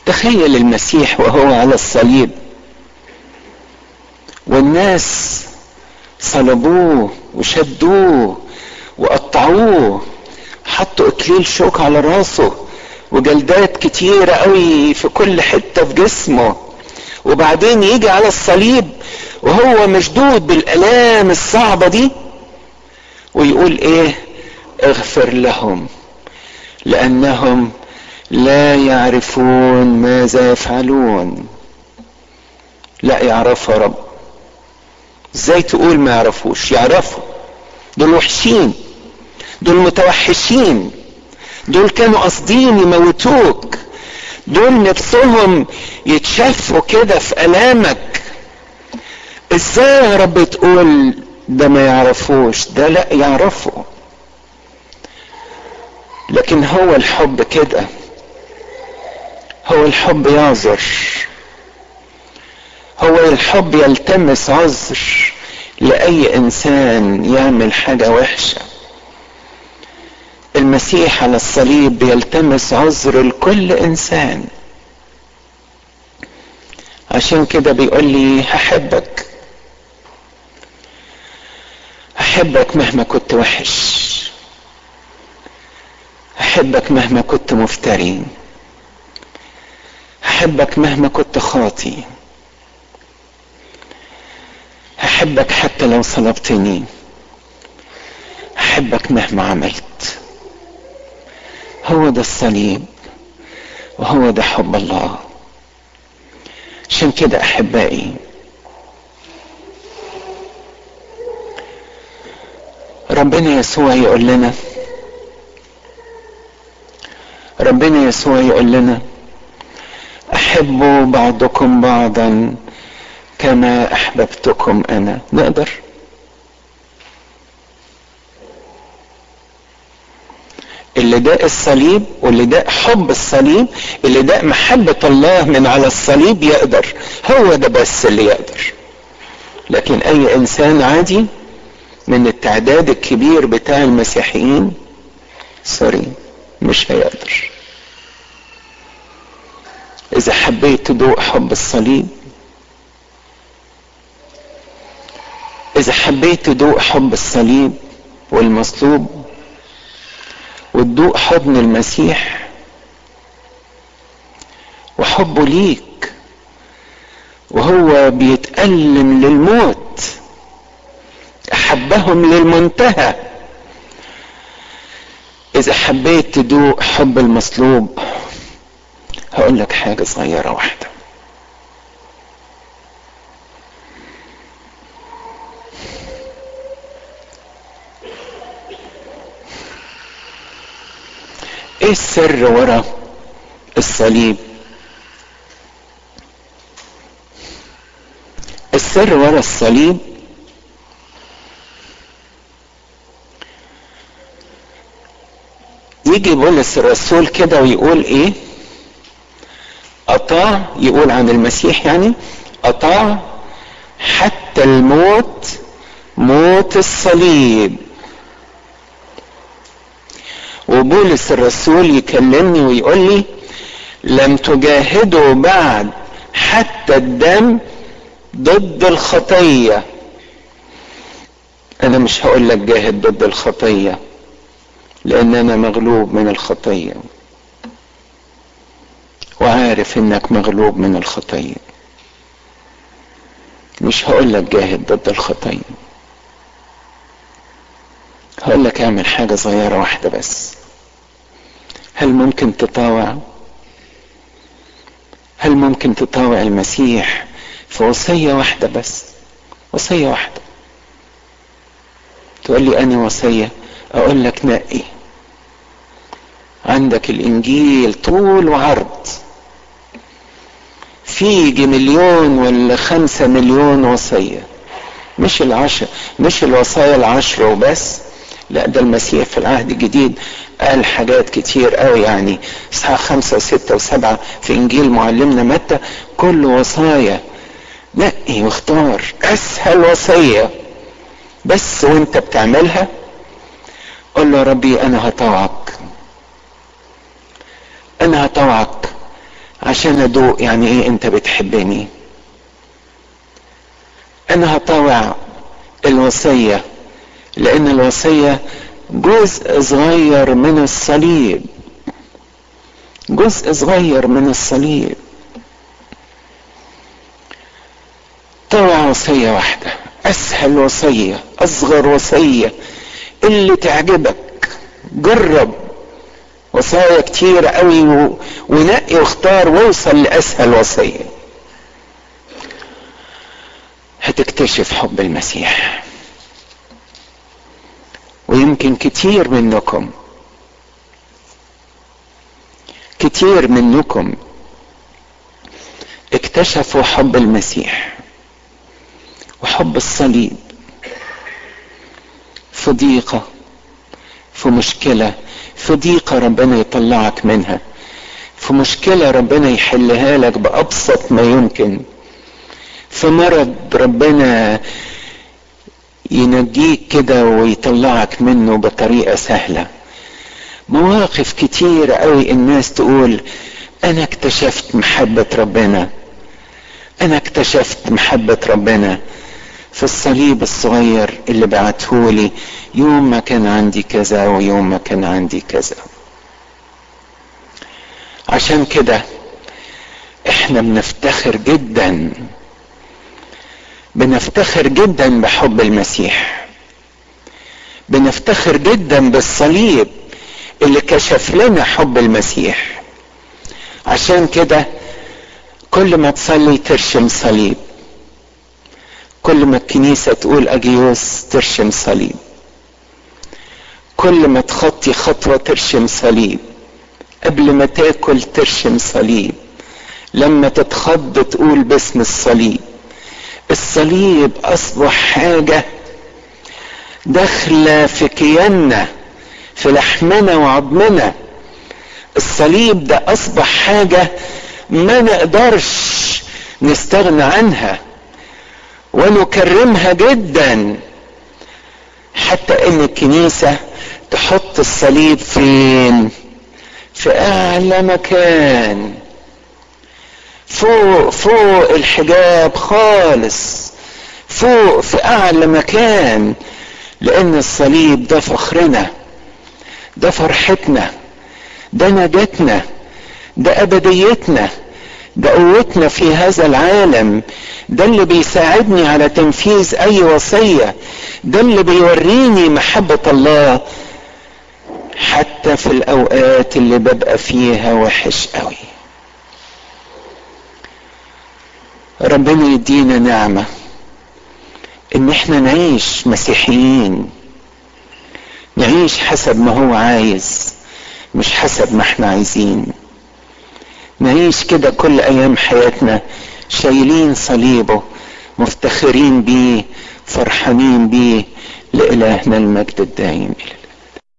تخيل المسيح وهو على الصليب والناس صلبوه وشدوه وقطعوه حطوا اكليل شوك على راسه وجلدات كتيرة قوي في كل حتة في جسمه وبعدين يجي على الصليب وهو مشدود بالالام الصعبة دي ويقول ايه اغفر لهم لانهم لا يعرفون ماذا يفعلون لا يعرفوا يا رب ازاي تقول ما يعرفوش يعرفوا دول وحشين دول متوحشين دول كانوا قاصدين يموتوك دول نفسهم يتشافوا كده في الامك ازاي يا رب تقول ده ما يعرفوش ده لا يعرفوا لكن هو الحب كده هو الحب يعذر هو الحب يلتمس عذر لاي انسان يعمل حاجه وحشه المسيح على الصليب بيلتمس عذر لكل انسان عشان كده بيقول لي هحبك احبك مهما كنت وحش احبك مهما كنت مفتري احبك مهما كنت خاطي احبك حتى لو صلبتني احبك مهما عملت هو ده الصليب وهو ده حب الله عشان كده احبائي ربنا يسوع يقول لنا ربنا يسوع يقول لنا احبوا بعضكم بعضا كما احببتكم انا نقدر اللي ده الصليب واللي ده حب الصليب اللي ده محبة الله من على الصليب يقدر هو ده بس اللي يقدر لكن اي انسان عادي من التعداد الكبير بتاع المسيحيين سوري مش هيقدر اذا حبيت تدوق حب الصليب اذا حبيت تدوق حب الصليب والمصلوب وتدوق حضن المسيح وحبه ليك وهو بيتألم للموت احبهم للمنتهى اذا حبيت تدوق حب المصلوب هقول لك حاجة صغيرة واحدة ايه السر ورا الصليب السر ورا الصليب يجي بولس الرسول كده ويقول ايه اطاع يقول عن المسيح يعني اطاع حتى الموت موت الصليب وبولس الرسول يكلمني ويقول لي لم تجاهدوا بعد حتى الدم ضد الخطية انا مش هقول لك جاهد ضد الخطية لان انا مغلوب من الخطية وعارف انك مغلوب من الخطية مش هقول لك جاهد ضد الخطية هقول لك اعمل حاجة صغيرة واحدة بس هل ممكن تطاوع هل ممكن تطاوع المسيح في وصية واحدة بس وصية واحدة تقول لي أنا وصية أقول لك نقي عندك الإنجيل طول وعرض فيجي مليون ولا خمسة مليون وصية مش العشر مش الوصايا العشر وبس لا ده المسيح في العهد الجديد قال حاجات كتير قوي يعني اصحاح خمسة وستة وسبعة في انجيل معلمنا متى كل وصايا نقي واختار اسهل وصية بس وانت بتعملها قول له يا ربي انا هطوعك انا هطوعك عشان ادوق يعني ايه انت بتحبني انا هطاوع الوصية لان الوصية جزء صغير من الصليب جزء صغير من الصليب طوع وصية واحدة اسهل وصية اصغر وصية اللي تعجبك جرب وصايا كتير قوي و... ونقي واختار واوصل لاسهل وصية هتكتشف حب المسيح ويمكن كتير منكم كتير منكم اكتشفوا حب المسيح وحب الصليب في ضيقة في مشكلة في ضيقة ربنا يطلعك منها في مشكلة ربنا يحلها لك بأبسط ما يمكن في مرض ربنا ينجيك كده ويطلعك منه بطريقة سهلة مواقف كتير قوي الناس تقول انا اكتشفت محبة ربنا انا اكتشفت محبة ربنا في الصليب الصغير اللي بعتهولي يوم ما كان عندي كذا ويوم ما كان عندي كذا عشان كده احنا بنفتخر جدا بنفتخر جدا بحب المسيح بنفتخر جدا بالصليب اللي كشف لنا حب المسيح عشان كده كل ما تصلي ترشم صليب كل ما الكنيسة تقول أجيوس ترشم صليب كل ما تخطي خطوة ترشم صليب قبل ما تاكل ترشم صليب لما تتخض تقول باسم الصليب الصليب أصبح حاجة داخلة في كياننا في لحمنا وعظمنا الصليب ده أصبح حاجة ما نقدرش نستغنى عنها ونكرمها جدا حتى ان الكنيسة تحط الصليب فين في اعلى مكان فوق فوق الحجاب خالص فوق في اعلى مكان لان الصليب ده فخرنا ده فرحتنا ده نجاتنا ده ابديتنا ده قوتنا في هذا العالم ده اللي بيساعدني على تنفيذ اي وصية ده اللي بيوريني محبة الله حتى في الاوقات اللي ببقى فيها وحش قوي ربنا يدينا نعمة ان احنا نعيش مسيحيين نعيش حسب ما هو عايز مش حسب ما احنا عايزين نعيش كده كل ايام حياتنا شايلين صليبه مفتخرين بيه فرحانين بيه لإلهنا المجد الدائم إلى